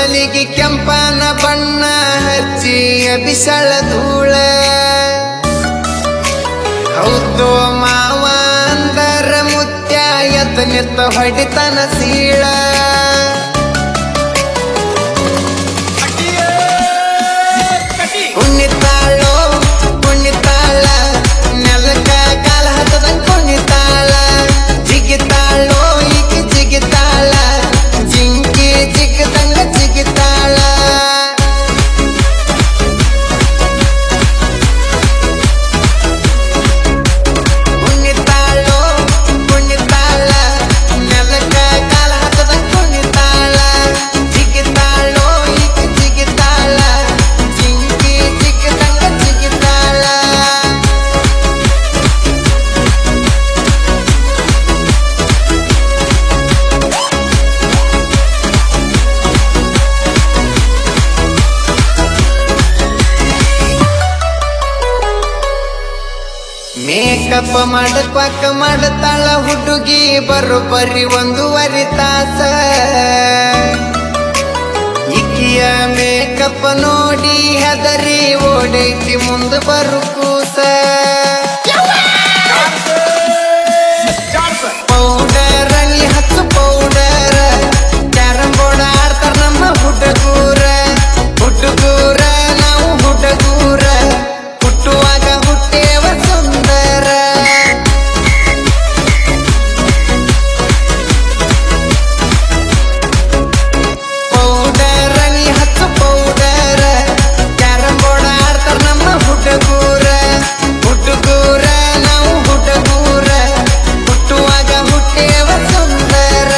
ತಲಿಗೆ ಕೆಂಪನ ಬಣ್ಣ ಹಚ್ಚಿ ಬಿಸಳ ಧೂಳ ಹೌದು ಮಾವ ಅಂದರ ಮುತ್ಯ ಎತ್ತ ನಿತ್ತ ಹೊಡಿತನ ಸೀಳ ಕುಣಿತಾಳೋ ಕುಣಿತಾಳ ನೆಲಕ ಕಾಲ ಹತ್ತದಂಗ್ ಕುಣಿತಾಳ ಜಿಗಿತಾಳೋ ಈಗ ಜಿಗಿತಾಳ ಜಿಂಕಿ ಜಿಗದಂಗ ಜಿಗಿತಾಳ ಕುಣಿತಾಳೋ ಕುಣಿತಾಳ ನೆಲಕ ಕಾಲ ಹತ್ತದಂಗ್ ಕುಣಿತಾಳ ಜಿಗಿತಾಳೋ ಈಗ ಜಿಗಿತಾಳ ಜಿಂಕಿ ಜಿಗದಂಗ ಜಿಗಿತಾಳ ಮೇಕಪ್ ಮಾಡಕ್ವಾಕ ಮಾಡತಾಳ ಹುಡುಗಿ ಬರೋಬ್ಬರಿ ಒಂದೂವರೆ ತಾಸ ಇಕ್ಕಿಯ ಮೇಕಪ್ ನೋಡಿ ಹೆದರಿ ಓಡೈತಿ ಮುಂದ ಬರು ಕೂಸ ಪೌಡರ್ ನೀ ಹಚ್ಚು ಪೌಡರ್ ಕ್ಯಾರಂ ಬೋರ್ಡ್ ಆಡ್ತಾರ ನಮ್ಮ ಹುಡುಗೂರ ಹುಡುಗೂರ ನಾವು ಹುಡುಗೂರ ಹುಟ್ಟುವಾಗ ಹುಟ್ಟೇವ ಸುಂದರ ಪೌಡರ್ ನೀ ಹಚ್ಚು ಪೌಡರ್ ಕ್ಯಾರಂ ಬೋರ್ಡ್ ಆಡ್ತಾರ ನಮ್ಮ ಹುಡುಗೂರ ಹುಡುಗೂರ ನಾವು ಹುಡುಗೂರ ಹುಟ್ಟುವಾಗ ಹುಟ್ಟೇವ ಸುಂದರ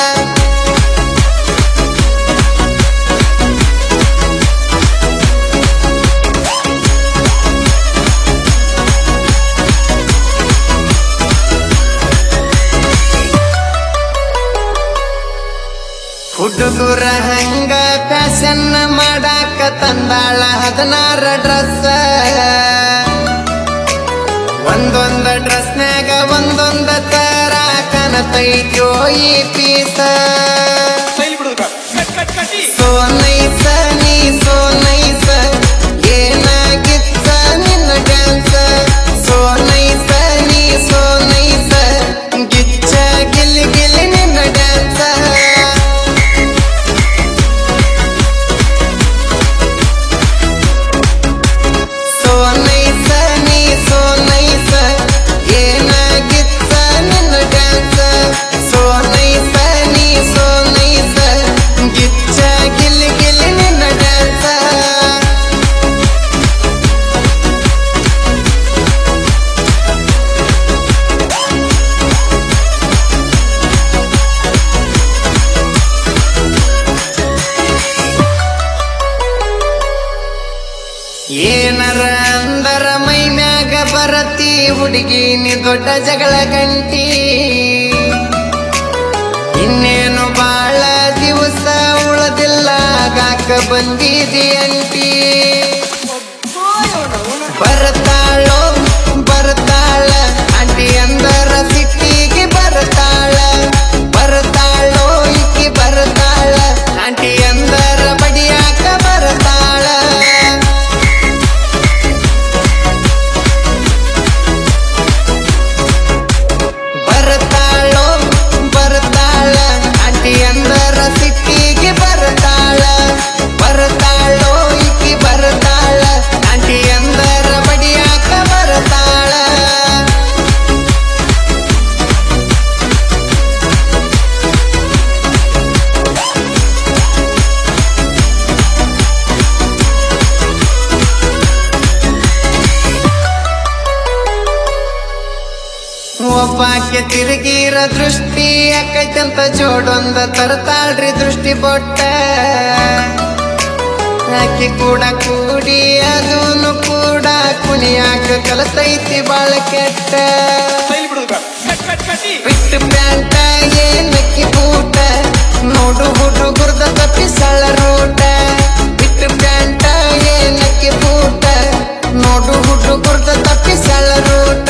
ಹುಡುಗರ ಹಂಗ ಫ್ಯಾಷನ್ ಮಾಡಾಕ ತಂದಾಳ ಹದಿನಾರ ಡ್ರೆಸ್ ಒಂದೊಂದ ಡ್ರೆಸ್ನ್ಯಾಗ ಒಂದೊಂದ ತರ ಕನತೈತ್ಯೋ ಈ ಪೀಸ ಸೋ ನೈಸ ನೀ ಸೋ ನೈಸ ಏನಾಗಿತ್ತ ನಿನ್ನ ಡ್ಯಾನ್ಸ್ ಸೋ ನೈಸ ನೀ ಸೋ ನೈಸ ಗಿಚ್ಚ ಗಿಲ್ಲಿ ಗಿಲ್ಲಿ ನಿನ್ನ ಡ್ಯಾನ್ಸ್ ಸೋ ನೈಸ ನೀ ಸೋ ನೈಸ ಏನಾಗಿತ್ತ ನಿನ್ನ ಡ್ಯಾನ್ಸ್ ಸೋ ನೈಸ ನೀ ಸೋ ನೈಸ ಗಿಚ್ಚ ಗಿಲ್ಲಿ ಗಿಲ್ಲಿ ನಿನ್ನ ಡ್ಯಾನ್ಸ್ ಏನರ ಅಂದರ ಮೈ ಮ್ಯಾಗ ಬರತಿ ಹುಡುಗಿ ನೀ ದೊಡ್ಡ ಜಗಳ ಗಂಟಿ ಇನ್ನೇನು ಬಾಳ ದಿವಸ ಉಳದಿಲ್ಲ ಗಾಕ ಬಂದಿದಿ ಅಂಟಿ ಬರ್ತಾಳೋ ಬರ್ತಾಳ ಅಂಟಿ ಅಂದರ ಸಿಟ್ಟಿಗೆ ಬರ್ತಾಳ ಬರ್ತಾಳೋ ಇಕ್ಕಿ ಬರ್ತಾಳ ಆಂಟಿ ಅಂದರ ಬಡಿಯಾಕ ಬರ್ತಾಳ ಬರ್ತಾಳೋ ಬರ್ತಾಳ ಆಂಟಿ ಅಂದರ ಸಿಟ್ಟಿಗೆ ಬರ್ತಾಳ ಬರ್ತಾಳೋ ಇಕ್ಕಿ ಬರ್ತಾಳ ಆಂಟಿ ಅಂದರ ಬಡಿಯಾಕ ಬರ್ತಾಳ ಒಬ್ಬಾಕೆ ತಿರುಗಿರ ದೃಷ್ಟಿ ಯಾಕೈತಂತ ಜೋಡೊಂದ ತರ್ತಾಳ್ರಿ ದೃಷ್ಟಿ ಬೊಟ್ಟ ಆಕಿ ಕೂಡ ಕೂಡಿ ಅದೂನು ಕೂಡ ಕುಣಿಯಾಕ ಕಲತೈತಿ ಬಾಳ ಕೆಟ್ಟ ಬಿಟ್ಟು ಪ್ಯಾಂಟ ಏನಕ್ಕಿ ಬೂಟ ನೋಡು ಹುಡುಗುರ್ದ ತಪ್ಪಿಸಳ ರೂಟ ಬಿಟ್ಟು ಪ್ಯಾಂಟ ಏನಕ್ಕಿ ಬೂಟ ನೋಡು ಹುಡುಗುರ್ದ ತಪ್ಪಿಸಳ ರೂಟ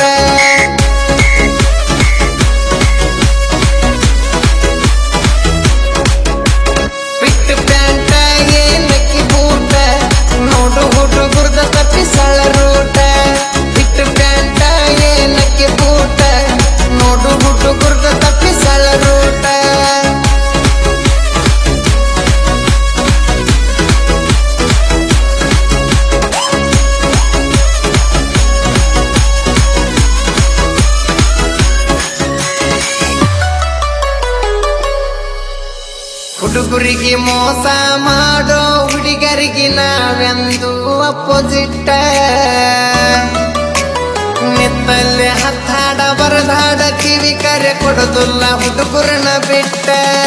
ಬಿಟ್ಟು ಪ್ಯಾಂಟ ಹುಡುಗರಿಗೆ ನಾವೆಂದು ಅಪೋಸಿಟ್ ನಿತ್ತಲ್ಲಿ ಹತ್ತಾಡ ಬರದಾಡ ಕಿವಿ ಕರೆ ಕೊಡೋದಿಲ್ಲ ಹುಡುಗರನ್ನ ಬಿಟ್ಟ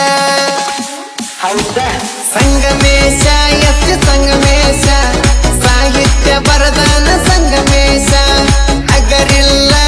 ಸಂಗಮೇಶ ಎಸ್ ಸಂಗಮೇಶ ಸಾಹಿತ್ಯ ಬರದಾನ ಸಂಗಮೇಶ ಅಗರಿಲ್ಲ